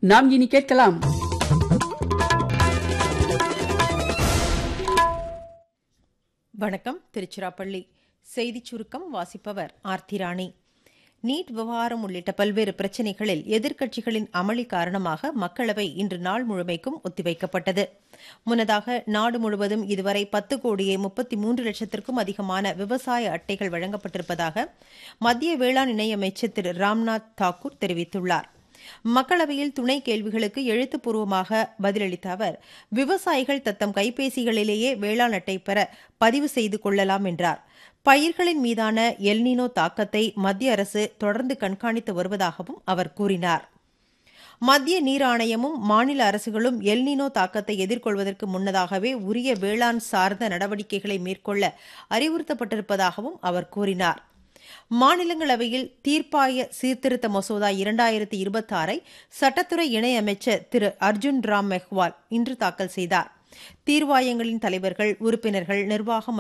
நாம் இனி கேட்கலாம் வணக்கம் திருச்சிராப்பள்ளி செய்திச் சுருக்கம் வாசிப்பவர் ஆர்த்திராணி நீட் விவகாரம் உள்ளிட்ட பல்வேறு பிரச்சினைகளில் எதிர்க்கட்சிகளின் அமளி காரணமாக மக்களவை இன்று நாள் முழுமைக்கும் ஒத்திவைக்கப்பட்டது முன்னதாக நாடு முழுவதும் இதுவரை பத்து கோடியே முப்பத்தி மூன்று லட்சத்திற்கும் அதிகமான விவசாய அட்டைகள் வழங்கப்பட்டிருப்பதாக மத்திய வேளாண் இணையமைச்சர் திரு ராம்நாத் தாக்கூர் தெரிவித்துள்ளார் மக்களவையில் துணை கேள்விகளுக்கு எழுத்துப்பூர்வமாக பதிலளித்த அவர் விவசாயிகள் தத்தம் கைபேசிகளிலேயே வேளாண் அட்டை பெற பதிவு செய்து கொள்ளலாம் என்றார் பயிர்களின் மீதான எல்னினோ தாக்கத்தை மத்திய அரசு தொடர்ந்து கண்காணித்து வருவதாகவும் அவர் கூறினார் மத்திய நீர் ஆணையமும் மாநில அரசுகளும் எல்னினோ தாக்கத்தை எதிர்கொள்வதற்கு முன்னதாகவே உரிய வேளாண் சார்ந்த நடவடிக்கைகளை மேற்கொள்ள அறிவுறுத்தப்பட்டிருப்பதாகவும் அவர் கூறினார் மாநிலங்களவையில் தீர்ப்பாய சீர்திருத்த மசோதா இரண்டாயிரத்தி இருபத்தாறை சட்டத்துறை இணையமைச்சர் திரு அர்ஜுன் ராம் மெஹ்வால் இன்று தாக்கல் செய்தார் தீர்வாயங்களின் தலைவர்கள் உறுப்பினர்கள் நிர்வாகம்